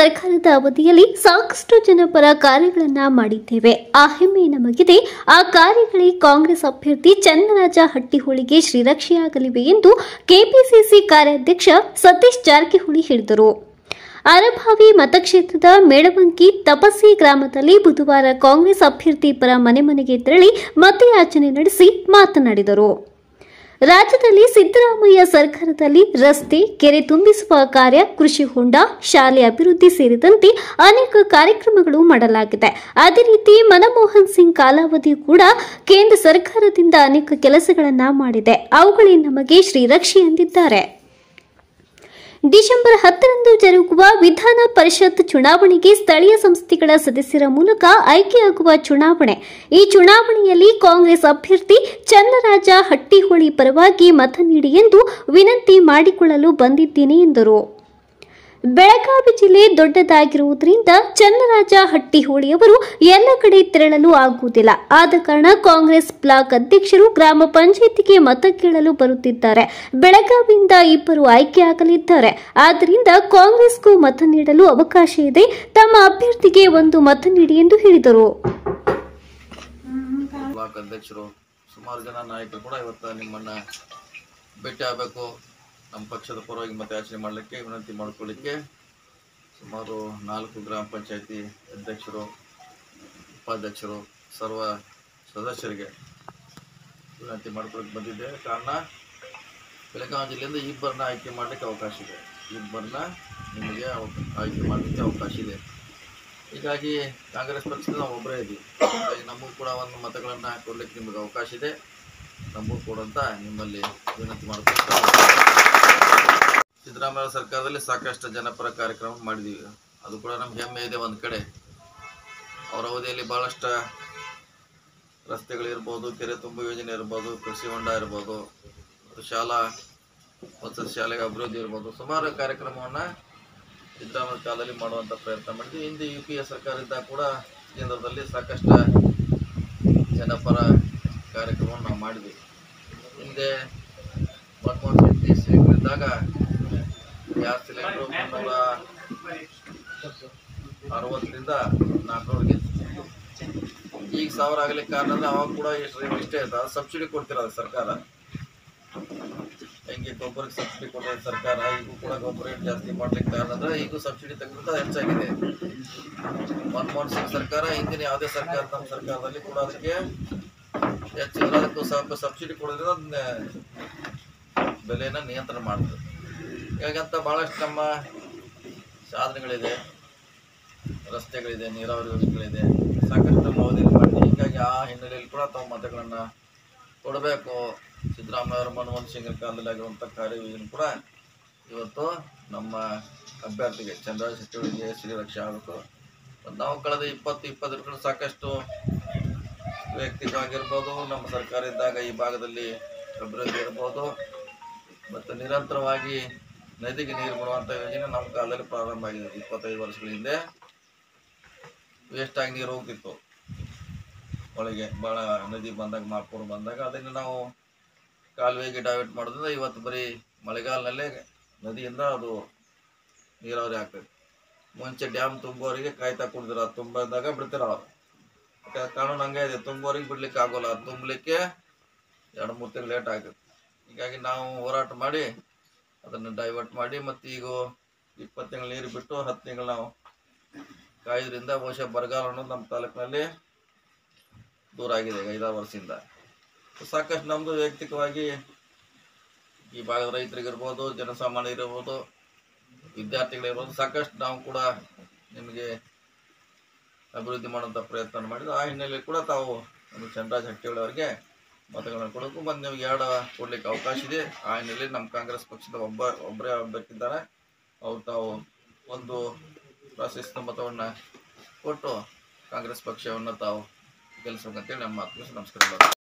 ಸರ್ಕಾರದ ಅವಧಿಯಲ್ಲಿ ಸಾಕಷ್ಟು ಜನಪರ ಕಾರ್ಯಗಳನ್ನ ಮಾಡಿದ್ದೇವೆ ಆ ಹೆಮ್ಮೆ ನಮಗಿದೆ ಆ ಕಾರ್ಯಗಳೇ ಕಾಂಗ್ರೆಸ್ ಅಭ್ಯರ್ಥಿ ಚನ್ನರಾಜ ಹಟ್ಟಿಹೊಳಿಗೆ ಶ್ರೀರಕ್ಷೆಯಾಗಲಿವೆ ಎಂದು ಕೆಪಿಸಿಸಿ ಕಾರ್ಯಾಧ್ಯಕ್ಷ ಸತೀಶ್ ಜಾರಕಿಹೊಳಿ ಹೇಳಿದರು ಅರಭಾವಿ ಮತಕ್ಷೇತ್ರದ ಮೇಳವಂಕಿ ತಪಸಿ ಗ್ರಾಮದಲ್ಲಿ ಬುಧವಾರ ಕಾಂಗ್ರೆಸ್ ಅಭ್ಯರ್ಥಿ ಪರ ಮನೆ ಮನೆಗೆ ತೆರಳಿ ಮತಯಾಚನೆ ನಡೆಸಿ ಮಾತನಾಡಿದರು ರಾಜ್ಯದಲ್ಲಿ ಸಿದ್ದರಾಮಯ್ಯ ಸರ್ಕಾರದಲ್ಲಿ ರಸ್ತೆ ಕೆರೆ ತುಂಬಿಸುವ ಕಾರ್ಯ ಕೃಷಿ ಹೊಂಡ ಶಾಲೆ ಅಭಿವೃದ್ಧಿ ಸೇರಿದಂತೆ ಅನೇಕ ಕಾರ್ಯಕ್ರಮಗಳು ಮಾಡಲಾಗಿದೆ ಅದೇ ರೀತಿ ಮನಮೋಹನ್ ಸಿಂಗ್ ಕಾಲಾವಧಿ ಕೂಡ ಕೇಂದ್ರ ಸರ್ಕಾರದಿಂದ ಅನೇಕ ಕೆಲಸಗಳನ್ನ ಮಾಡಿದೆ ಅವುಗಳೇ ನಮಗೆ ಶ್ರೀರಕ್ಷೆ ಎಂದಿದ್ದಾರೆ ಡಿಸೆಂಬರ್ ಹತ್ತರಂದು ಜರುಗುವ ವಿಧಾನ ಪರಿಷತ್ ಚುನಾವಣೆಗೆ ಸ್ಥಳೀಯ ಸಂಸ್ಥೆಗಳ ಸದಸ್ಯರ ಮೂಲಕ ಆಯ್ಕೆಯಾಗುವ ಚುನಾವಣೆ ಈ ಚುನಾವಣೆಯಲ್ಲಿ ಕಾಂಗ್ರೆಸ್ ಅಭ್ಯರ್ಥಿ ಚನ್ನರಾಜ ಹಟ್ಟಿಹೊಳಿ ಪರವಾಗಿ ಮತ ನೀಡಿ ಎಂದು ವಿನಂತಿ ಮಾಡಿಕೊಳ್ಳಲು ಬಂದಿದ್ದೇನೆ ಎಂದರು ಬೆಳಗಾವಿ ಜಿಲ್ಲೆ ದೊಡ್ಡದಾಗಿರುವುದರಿಂದ ಚನ್ನರಾಜ ಹಟ್ಟಿಹೋಳಿಯವರು ಎಲ್ಲ ಕಡೆ ತೆರಳಲು ಆಗುವುದಿಲ್ಲ ಆದ ಕಾರಣ ಕಾಂಗ್ರೆಸ್ ಬ್ಲಾಕ್ ಅಧ್ಯಕ್ಷರು ಗ್ರಾಮ ಪಂಚಾಯಿತಿಗೆ ಮತ ಕೇಳಲು ಬರುತ್ತಿದ್ದಾರೆ ಬೆಳಗಾವಿಯಿಂದ ಇಬ್ಬರು ಆಯ್ಕೆಯಾಗಲಿದ್ದಾರೆ ಆದ್ದರಿಂದ ಕಾಂಗ್ರೆಸ್ಗೂ ಮತ ನೀಡಲು ಅವಕಾಶ ಇದೆ ತಮ್ಮ ಅಭ್ಯರ್ಥಿಗೆ ಒಂದು ಮತ ನೀಡಿ ಎಂದು ಹೇಳಿದರು ಬ್ಲಾಕ್ ಅಧ್ಯಕ್ಷರು ಸುಮಾರು ಜನ ನಾಯಕರು ಕೂಡ ಇವತ್ತು ನಿಮ್ಮನ್ನ ಭೇಟಿ ಆಗಬೇಕು ನಮ್ಮ ಪಕ್ಷದ ಪರವಾಗಿ ಮತಯಾಚನೆ ಮಾಡಲಿಕ್ಕೆ ವಿನಂತಿ ಮಾಡ್ಕೊಳ್ಳಿಕ್ಕೆ ಸುಮಾರು ನಾಲ್ಕು ಗ್ರಾಮ ಪಂಚಾಯತಿ ಅಧ್ಯಕ್ಷರು ಉಪಾಧ್ಯಕ್ಷರು ಸರ್ವ ಸದಸ್ಯರಿಗೆ ವಿನಂತಿ ಮಾಡ್ಕೊಳ್ಳಿಕ್ಕೆ ಬಂದಿದ್ದೆ ಕಾರಣ ಬೆಳಗಾವಿ ಜಿಲ್ಲೆಯಿಂದ ಇಬ್ಬರನ್ನ ಆಯ್ಕೆ ಮಾಡಲಿಕ್ಕೆ ಅವಕಾಶ ಇದೆ ಇಬ್ಬರನ್ನ ನಿಮಗೆ ಅವ- ಆಯ್ಕೆ ಮಾಡಲಿಕ್ಕೆ ಅವಕಾಶ ಇದೆ ಹೀಗಾಗಿ ಕಾಂಗ್ರೆಸ್ ಪಕ್ಷದ ನಾವು ಒಬ್ಬರೇ ಇದ್ದೀವಿ ಹಾಗಾಗಿ ನಮಗೂ ಕೂಡ ಒಂದು ಮತಗಳನ್ನು ಕೊಡಲಿಕ್ಕೆ ನಿಮಗೆ ಅವಕಾಶ ಇದೆ ನಮಗೂ ಕೊಡಂತ ನಿಮ್ಮಲ್ಲಿ ವಿನಂತಿ ಮಾಡ್ಕೊಳ್ತಾ ಸಿದ್ದರಾಮಯ್ಯ ಸರ್ಕಾರದಲ್ಲಿ ಸಾಕಷ್ಟು ಜನಪರ ಕಾರ್ಯಕ್ರಮ ಮಾಡಿದ್ದೀವಿ ಅದು ಕೂಡ ನಮ್ಗೆ ಹೆಮ್ಮೆ ಇದೆ ಒಂದು ಕಡೆ ಅವರ ಅವಧಿಯಲ್ಲಿ ಭಾಳಷ್ಟು ರಸ್ತೆಗಳಿರ್ಬೋದು ಕೆರೆ ತುಂಬ ಯೋಜನೆ ಇರ್ಬೋದು ಕೃಷಿ ಹೊಂಡ ಇರ್ಬೋದು ಮತ್ತು ಶಾಲಾ ವಸತಿ ಶಾಲೆಗೆ ಅಭಿವೃದ್ಧಿ ಇರ್ಬೋದು ಸುಮಾರು ಕಾರ್ಯಕ್ರಮವನ್ನು ಸಿದ್ದರಾಮಯ್ಯ ಕಾಲದಲ್ಲಿ ಮಾಡುವಂಥ ಪ್ರಯತ್ನ ಮಾಡಿದ್ವಿ ಹಿಂದೆ ಯು ಪಿ ಎ ಸರ್ಕಾರ ಇದ್ದಾಗ ಕೂಡ ಕೇಂದ್ರದಲ್ಲಿ ಸಾಕಷ್ಟು ಜನಪರ ಕಾರ್ಯಕ್ರಮವನ್ನು ನಾವು ಮಾಡಿದ್ವಿ ಹಿಂದೆ ಮನಮೋಹನ್ ಸಿಂಗ್ ಇದ್ದಾಗ ಗ್ಯಾಸ್ ಸಿಲಿಂಡ್ರು ಮುನ್ನೂರ ಅರವತ್ತರಿಂದ ನಾಲ್ಕುನೂರಿಗೆ ಈಗ ಸಾವಿರ ಆಗ್ಲಿಕ್ಕೆ ಕಾರಣ ಅಂದ್ರೆ ಅವಾಗ ಕೂಡ ಎಷ್ಟು ರೇಟ್ ಇಷ್ಟೇ ಇತ್ತು ಅದು ಸಬ್ಸಿಡಿ ಕೊಡ್ತಿರೋದು ಸರ್ಕಾರ ಹೆಂಗೆ ಗೊಬ್ಬರಕ್ಕೆ ಸಬ್ಸಿಡಿ ಕೊಡೋದು ಸರ್ಕಾರ ಈಗೂ ಕೂಡ ಗೊಬ್ಬರ ರೇಟ್ ಜಾಸ್ತಿ ಮಾಡ್ಲಿಕ್ಕೆ ಕಾರಣ ಅಂದ್ರೆ ಈಗೂ ಸಬ್ಸಿಡಿ ತೆಗೆದು ಹೆಚ್ಚಾಗಿದೆ ಮನಮೋಹನ್ ಸಿಂಗ್ ಸರ್ಕಾರ ಹಿಂದಿನ ಯಾವುದೇ ಸರ್ಕಾರ ನಮ್ಮ ಸರ್ಕಾರದಲ್ಲಿ ಕೂಡ ಅದಕ್ಕೆ ಹೆಚ್ಚಿದ್ರೆ ಅದಕ್ಕೂ ಸ್ವಲ್ಪ ಸಬ್ಸಿಡಿ ಕೊಡೋದ್ರಿಂದ ಅದನ್ನ ಬೆಲೆನ ನಿಯಂತ್ರಣ ಮಾಡ್ತದೆ ಹೀಗಂತ ಭಾಳಷ್ಟು ನಮ್ಮ ಸಾಧನೆಗಳಿದೆ ರಸ್ತೆಗಳಿದೆ ನೀರಾವರಿ ಯೋಜನೆಗಳಿದೆ ಸಾಕಷ್ಟು ನಮ್ಮ ಅವಧಿಯಲ್ಲಿ ಮಾಡಿದೆ ಹೀಗಾಗಿ ಆ ಹಿನ್ನೆಲೆಯಲ್ಲಿ ಕೂಡ ತಾವು ಮತಗಳನ್ನು ಕೊಡಬೇಕು ಸಿದ್ದರಾಮಯ್ಯ ಅವರು ಮನಮೋಹನ್ ಸಿಂಗ್ ಕಾಲದಲ್ಲಿ ಆಗಿರುವಂಥ ಕಾರ್ಯವನ್ನು ಕೂಡ ಇವತ್ತು ನಮ್ಮ ಅಭ್ಯರ್ಥಿಗೆ ಚಂದ್ರರಾಜ ಶೆಟ್ಟಿಯವರಿಗೆ ಶ್ರೀರಕ್ಷೆ ಆಗಬೇಕು ಮತ್ತು ನಾವು ಕಳೆದ ಇಪ್ಪತ್ತು ಇಪ್ಪತ್ತರ ಸಾಕಷ್ಟು ವ್ಯಕ್ತಿಗಳಾಗಿರ್ಬೋದು ನಮ್ಮ ಸರ್ಕಾರ ಇದ್ದಾಗ ಈ ಭಾಗದಲ್ಲಿ ಅಭಿವೃದ್ಧಿ ಇರ್ಬೋದು ಮತ್ತು ನಿರಂತರವಾಗಿ ನದಿಗೆ ನೀರು ಬಿಡುವಂಥ ಯೋಜನೆ ನಮ್ಮ ಕಾಲದಲ್ಲಿ ಪ್ರಾರಂಭ ಆಗಿದೆ ಇಪ್ಪತ್ತೈದು ವರ್ಷಗಳ ಹಿಂದೆ ವೇಸ್ಟಾಗಿ ನೀರು ಹೋಗ್ತಿತ್ತು ಒಳಗೆ ಭಾಳ ನದಿ ಬಂದಾಗ ಮಾಪೂರ್ ಬಂದಾಗ ಅದನ್ನು ನಾವು ಕಾಲುವೆಗೆ ಡೈವರ್ಟ್ ಮಾಡೋದ್ರಿಂದ ಇವತ್ತು ಬರೀ ಮಳೆಗಾಲದಲ್ಲೇ ನದಿಯಿಂದ ಅದು ನೀರಾವರಿ ಆಗ್ತದೆ ಮುಂಚೆ ಡ್ಯಾಮ್ ತುಂಬುವವರಿಗೆ ಕಾಯ್ತಾ ಕುಡಿದ್ರು ಅದು ತುಂಬಿದಾಗ ಬಿಡ್ತಿರ ಅವ್ರು ಕ- ಕಾನೂನು ಹಂಗೆ ಇದೆ ತುಂಬುವವರಿಗೆ ಬಿಡ್ಲಿಕ್ಕೆ ಆಗೋಲ್ಲ ಅದು ತುಂಬಲಿಕ್ಕೆ ಎರಡು ಮೂರು ತಿಂಗಳು ಲೇಟ್ ಆಗುತ್ತೆ ಹೀಗಾಗಿ ನಾವು ಹೋರಾಟ ಮಾಡಿ ಅದನ್ನು ಡೈವರ್ಟ್ ಮಾಡಿ ಮತ್ತು ಈಗ ಇಪ್ಪತ್ತು ತಿಂಗಳು ನೀರು ಬಿಟ್ಟು ಹತ್ತು ತಿಂಗಳು ನಾವು ಕಾಯ್ದ್ರಿಂದ ಬಹುಶಃ ಬರಗಾಲ ಅನ್ನೋದು ನಮ್ಮ ತಾಲೂಕಿನಲ್ಲಿ ದೂರ ಆಗಿದೆ ಈಗ ಐದಾರು ವರ್ಷದಿಂದ ಸಾಕಷ್ಟು ನಮ್ಮದು ವೈಯಕ್ತಿಕವಾಗಿ ಈ ಭಾಗದ ರೈತರಿಗಿರ್ಬೋದು ಜನಸಾಮಾನ್ಯರಿರ್ಬೋದು ವಿದ್ಯಾರ್ಥಿಗಳಿರ್ಬೋದು ಸಾಕಷ್ಟು ನಾವು ಕೂಡ ನಿಮಗೆ ಅಭಿವೃದ್ಧಿ ಮಾಡುವಂಥ ಪ್ರಯತ್ನ ಮಾಡಿದ್ದು ಆ ಹಿನ್ನೆಲೆಯಲ್ಲಿ ಕೂಡ ತಾವು ನಮ್ಮ ಚಂದ್ರರಾಜ್ ಹಟ್ಟಿಹೊಳಿ ಅವರಿಗೆ ಮತಗಳನ್ನು ಕೊಡೋಕ್ಕೂ ಬಂದು ನಿಮಗೆ ಎರಡು ಕೊಡ್ಲಿಕ್ಕೆ ಅವಕಾಶ ಇದೆ ಆ ಹಿನ್ನೆಲೆಯಲ್ಲಿ ನಮ್ಮ ಕಾಂಗ್ರೆಸ್ ಪಕ್ಷದ ಒಬ್ಬ ಒಬ್ಬರೇ ಅಭ್ಯರ್ಥಿದ್ದಾರೆ ಅವ್ರು ತಾವು ಒಂದು ಪ್ರಾಶಸ್ತ್ಯ ಮತವನ್ನು ಕೊಟ್ಟು ಕಾಂಗ್ರೆಸ್ ಪಕ್ಷವನ್ನು ತಾವು ಗೆಲ್ಲಿಸ್ಬೇಕಂತೇಳಿ ನಮ್ಮ ಮಾತು ನಮಸ್ಕಾರ